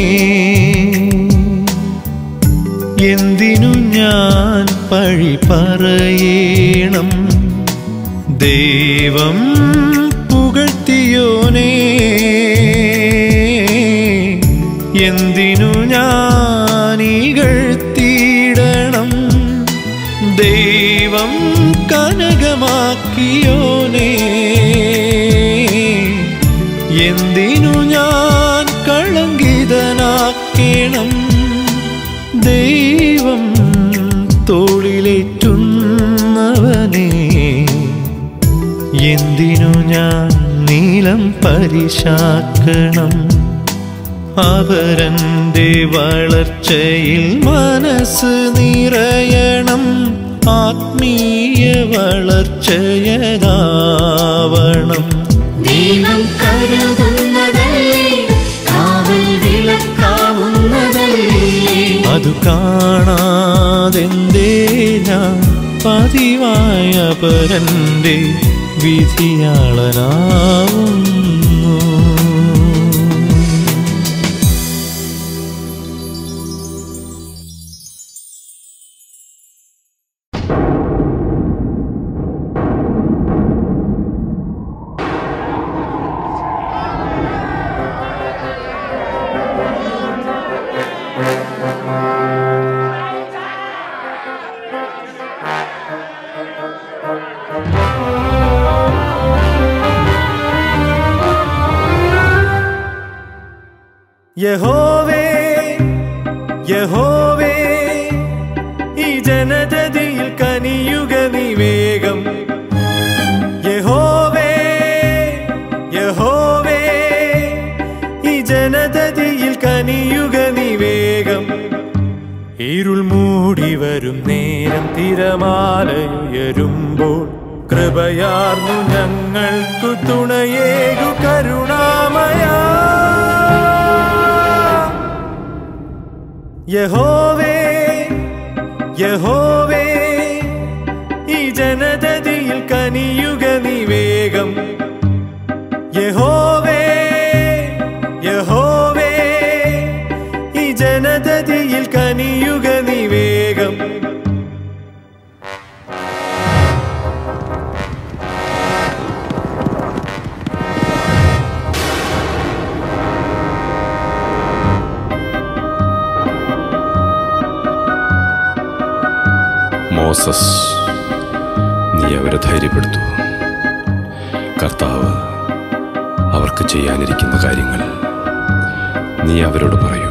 എന്തിനു ഞാൻ പഴി പറയണം ദൈവം പുകഴ്ത്തിയോനേ പുത്രനാക്കിയോനേ എന്തിനു ഞാൻ കളങ്കിതനാക്കേണം ദൈവം തോളിലേറ്റുന്നവനേ എന്തിനു ഞാൻ നീലം പരിശാക്കണം അവരൻ്റെ വളർച്ചയിൽ മനസ്സ് നിറയണം ആത്മീയ വളർച്ചയതാവണം ദൈവം കരുതുന്നതല്ലേ കാവൽ വിളക്കാവുന്നതല്ലേ അതു കാണാതെന്തേ ഞാൻ പതിവായ പരൻ്റെ വിധിയാളനാവുന്നു യഹോവേ യഹോവേ ഈ ജനതതിയിൽ കനിയുക നീ വേഗം യഹോവേ യഹോവേ ഈ ജനതതിയിൽ കനിയുക നീ വേഗം ഇരുൾ മൂടി വരും നേരം തിരമാലയുയരുമ്പോൾ കൃപയാർന്നു ഞങ്ങൾക്കു തുണയേകു കരുണാമയ യഹോവേ യഹോവേ ഈ ജനതതിയിൽ കനിയുക നീ വേഗം യഹോവേ യഹോവേ ഈ ജനതതിയിൽ കനിയുക നീ വേഗം മോസസ് നീ അവരെ ധൈര്യപ്പെടുത്തു കർത്താവ് അവർക്ക് ചെയ്യാനിരിക്കുന്ന കാര്യങ്ങൾ നീ അവരോട് പറയൂ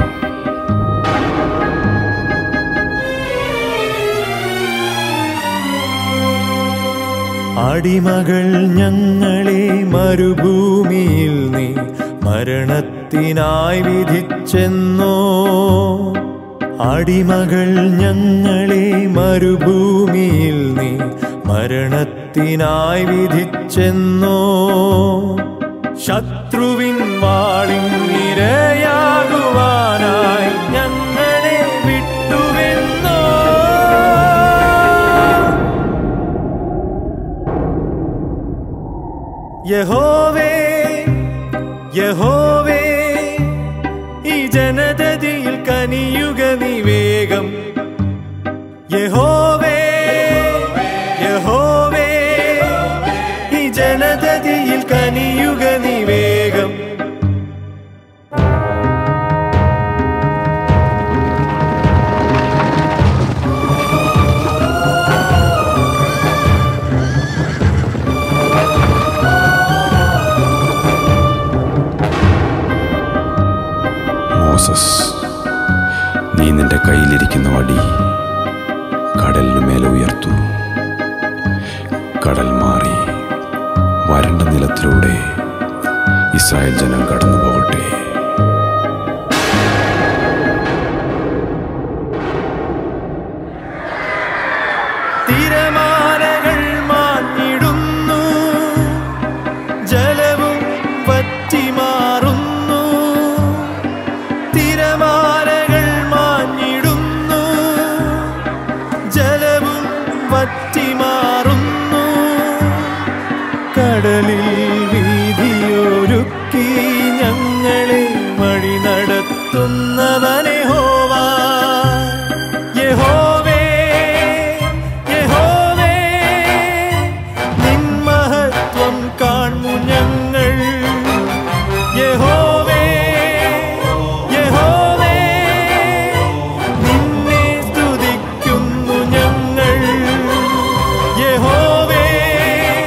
അടിമകൾ ഞങ്ങളെ മരുഭൂമിയിൽ നീ മരണത്തിനായി വിധിച്ചെന്നോ അടിമകൾ ഞങ്ങളെ മരുഭൂമിയിൽ നീ മരണത്തിനായി വിധിച്ചെന്നോ ശത്രുവിൻ വാളിൻ നിരയാകുവാനായി ഞങ്ങളെ വിട്ടുവെന്നോ യഹോവേ യഹോവേ ഈ ജനതതിയിൽ കനിയുക നീ വേഗം യഹോവേ യഹോവേ ഈ ജനതതിയിൽ കനിയുക നീ വേഗം മോസസ് നീ നിന്റെ കയ്യിലിരിക്കുന്ന വടി കടലിനു മേലെ ഉയർത്തു കടൽ മാറി വരണ്ട നിലത്തിലൂടെ ഇസ്രായേൽ ജനം കടന്നു പോകട്ടെ തിരമാലകൾ മാഞ്ഞിടുന്നു ജലവും വറ്റിമാറുന്നു തിരമാലകൾ മാഞ്ഞിടുന്നു ജലവും വറ്റിമാറുന്നു കടലിൽ വീതിയൊരുക്കി ഞങ്ങളെ വഴി നടത്തുന്നവനെ ഹോവാ യഹോവേ യഹോവേ നിൻ മഹത്വം കാണു ഞങ്ങൾ യഹോവേ യഹോവേ നിന്നെ സ്തുതിക്കുന്നു ഞങ്ങൾ യഹോവേ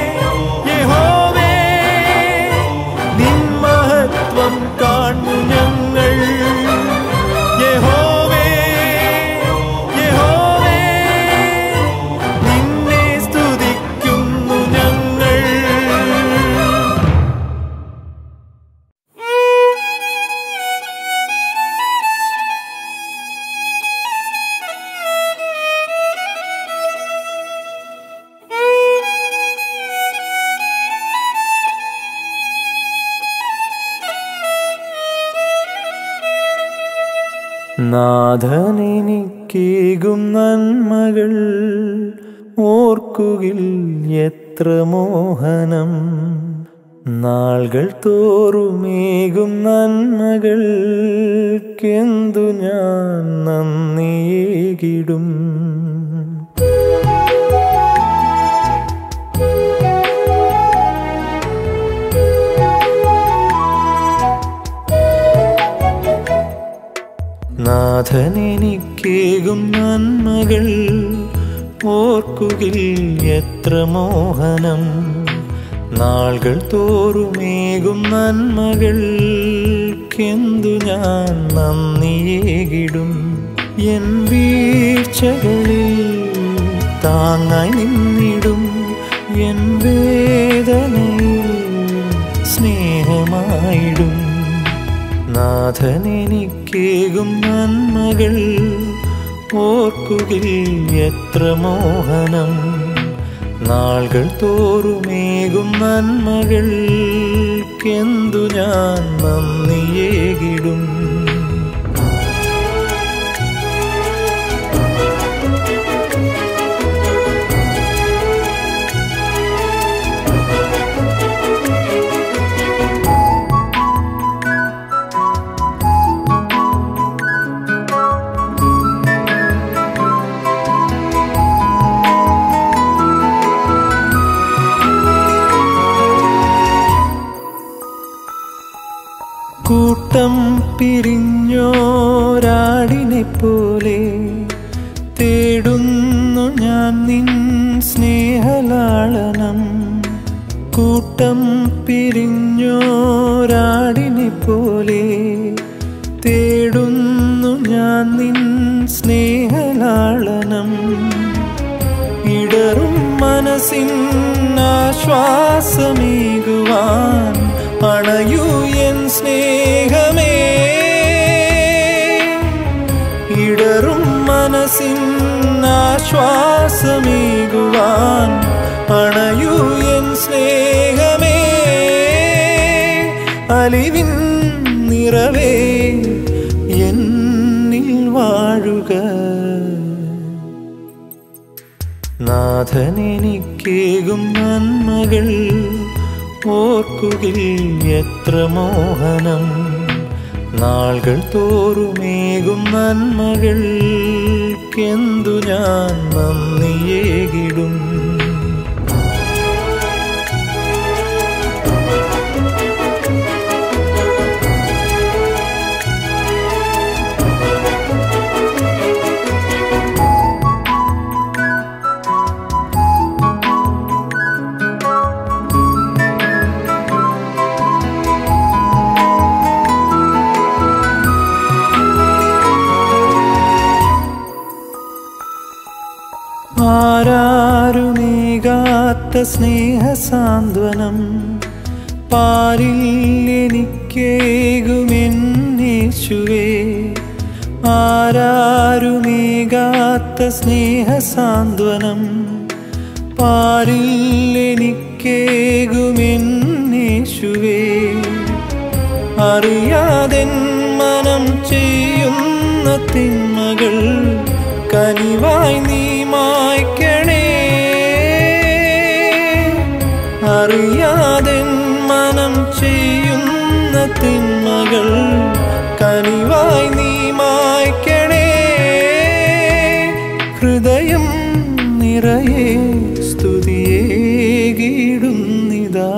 നാഥനെനിക്കേകും നന്മകൾ ഓർക്കുകിൽ എത്ര മോഹനം നാളുകൾ തോറുമേകും നന്മകൾക്കെന്തു ഞാൻ നന്ദിയേകിടും നാഥനെനിക്കേകും നന്മകൾ ഓർക്കുകിൽ എത്ര മോഹനം നാളുകൾ തോറുമേകും നന്മകൾക്കെന്തു ഞാൻ നന്ദിയേകിടും എൻ വീഴ്ചകളിൽ താങ്ങായി നിന്നിടും എൻ വേദനയിൽ സ്നേഹമായിടും നാഥനെനിക്കേകും നന്മകൾ ഓർക്കുകിൽ എത്ര മോഹനം നാളുകൾ തോറുമേകും നന്മകൾക്കെന്തു ഞാൻ നന്ദിയേകിടും കൂട്ടം പിരിഞ്ഞോരാടിനെ പോലെ തേടുന്നു ഞാൻ നിൻ സ്നേഹലാളനം കൂട്ടം പിരിഞ്ഞോരാടിനെ പോലെ തേടുന്നു ഞാൻ നിൻ സ്നേഹലാളനം ഇടറും മനസ്സിൻ ആശ്വാസമേകുവാൻ അണയൂ എൻ സ്നേഹമേ ഇടറും മനസ്സിൻ ആശ്വാസമേകുവാൻ അണയൂ എൻ സ്നേഹമേ അലിവിൻ നിറവേ എന്നിൽ വാഴുക നാഥനെനിക്കേകും നന്മകൾ ഓർക്കുകിൽ എത്ര മോഹനം നാളുകൾ തോറുമേകും നന്മകൾക്കെന്തു ഞാൻ നന്ദിയേകിടും ആരാരുമേകാത്ത സ്നേഹസാന്ത്വനം പാരിൽ എനിക്കേകുമെന്നേശുവേ ആരാരുമേകാത്ത സ്നേഹസാന്ത്വനം പാരിൽ എനിക്കേകുമെന്നേശുവേ അറിയാതെൻ മനം ചെയ്യുന്ന തിന്മകൾ കനിവായി നീ മായ്ക്കണേ അറിയാതെൻ മനം ചെയ്യുന്ന തിന്മകൾ കനിവായി നീ മായ്ക്കണേ ഹൃദയം നിറയെ സ്തുതിയേകിടുന്നിതാ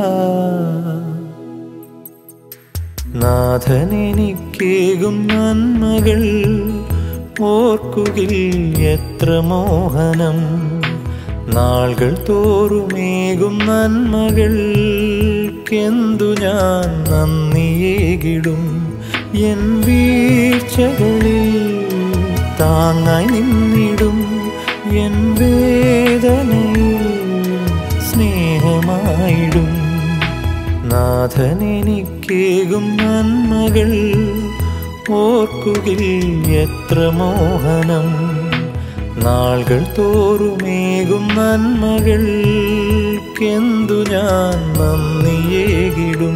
നാഥനെനിക്കേകും നന്മകൾ ഓർക്കുകിൽ എത്ര മോഹനം നാളുകൾ തോറുമേകും നന്മകൾക്കെന്തു ഞാൻ നന്ദിയേകിടും എൻ വീഴ്ചകളിൽ താങ്ങായി നിന്നിടും എൻ വേദനയിൽ സ്നേഹമായിടും നാഥനെനിക്കേകും നന്മകൾ ഓർക്കുകിൽ എത്ര മോഹനം നാളുകൾ തോറുമേകും നന്മകൾക്കെന്തു ഞാൻ നന്ദിയേകിടും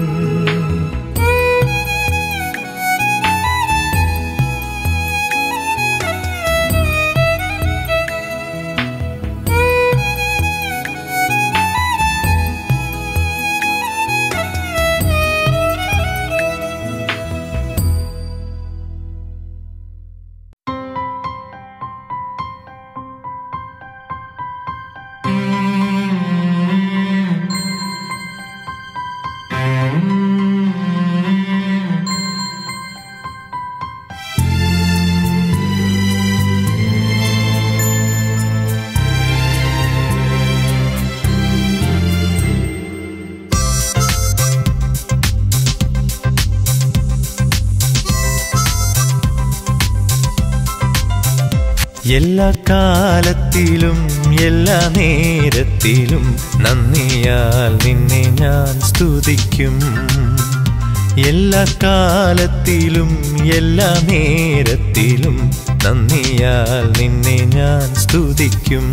എല്ലാ കാലത്തിലും എല്ലാ നേരത്തിലും നന്ദിയാൽ നിന്നെ ഞാൻ സ്തുതിക്കും എല്ലാ കാലത്തിലും എല്ലാ നേരത്തിലും നന്ദിയാൽ നിന്നെ ഞാൻ സ്തുതിക്കും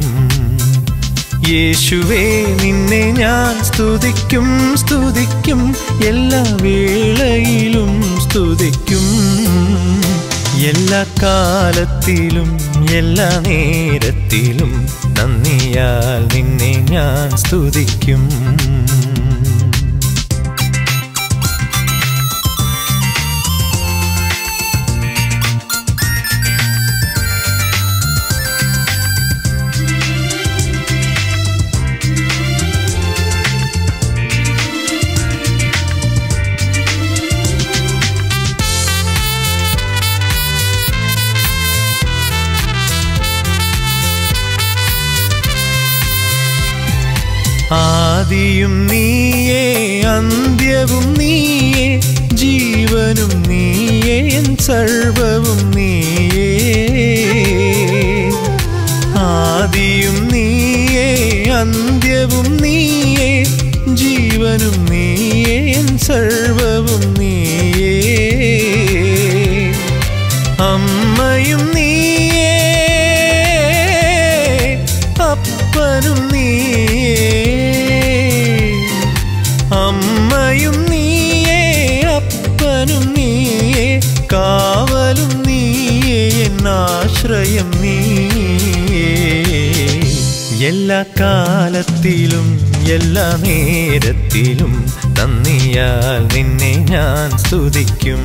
യേശുവേ നിന്നെ ഞാൻ സ്തുതിക്കും സ്തുതിക്കും എല്ലാ വേളയിലും സ്തുതിക്കും എല്ലാ കാലത്തിലും എല്ലാ നേരത്തിലും നന്ദിയാൽ നിന്നെ ഞാൻ സ്തുതിക്കും ആദിയും നീയേ അന്ത്യവും നീയേ ജീവനും നീയേ എൻ സർവവും നീയേ ആദിയും നീയേ അന്ത്യവും നീയേ ജീവനും നീയേ എൻ സർവവും നീയേ അമ്മയും നീയേ അപ്പനും നീയേ അമ്മയും നീയേ അപ്പനും നീയേ കാവലും നീയേ എന്നാശ്രയം നീയേ എല്ലാ കാലത്തിലും എല്ലാ നേരത്തിലും നന്ദിയാൽ നിന്നെ ഞാൻ സ്തുതിക്കും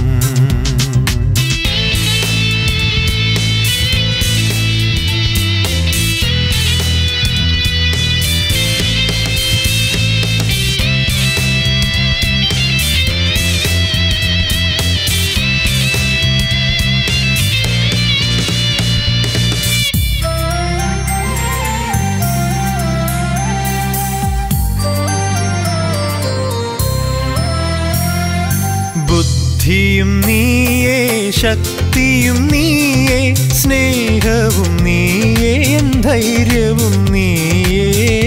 ബുദ്ധിയും നീയേ ശക്തിയും നീയേ സ്നേഹവും നീയേ എൻ ധൈര്യവും നീയേ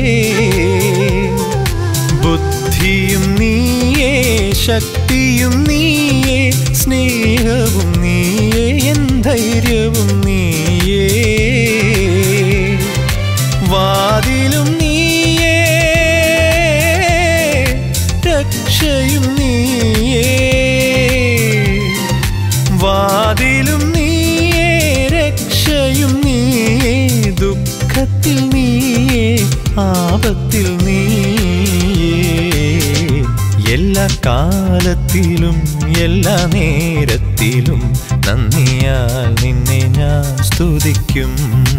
ബുദ്ധിയും നീയേ ശക്തിയും നീയേ സ്നേഹവും നീയേ എൻ ധൈര്യവും നീയേ വാതിലും നീയേ രക്ഷയും നീയേ വാതിലും നീയേ രക്ഷയും നീയേ ദുഃഖത്തിൽ നീയേ ആപത്തിൽ നീയേ എല്ലാ കാലത്തിലും എല്ലാ നേരത്തിലും നന്ദിയാൽ നിന്നെ ഞാൻ സ്തുതിക്കും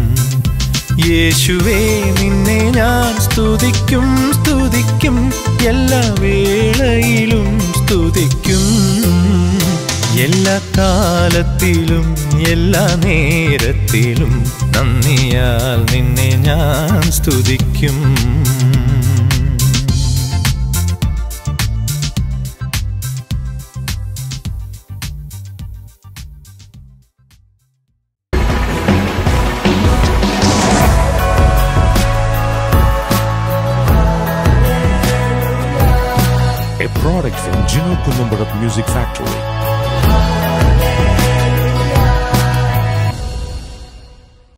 യേശുവേ നിന്നെ ഞാൻ സ്തുതിക്കും സ്തുതിക്കും എല്ലാ വേളയിലും സ്തുതിക്കും എല്ലാ കാലത്തിലും എല്ലാ നേരത്തിലും നന്ദിയാൽ നിന്നെ ഞാൻ സ്തുതിക്കും a product from Gino Columbarat Music Factory.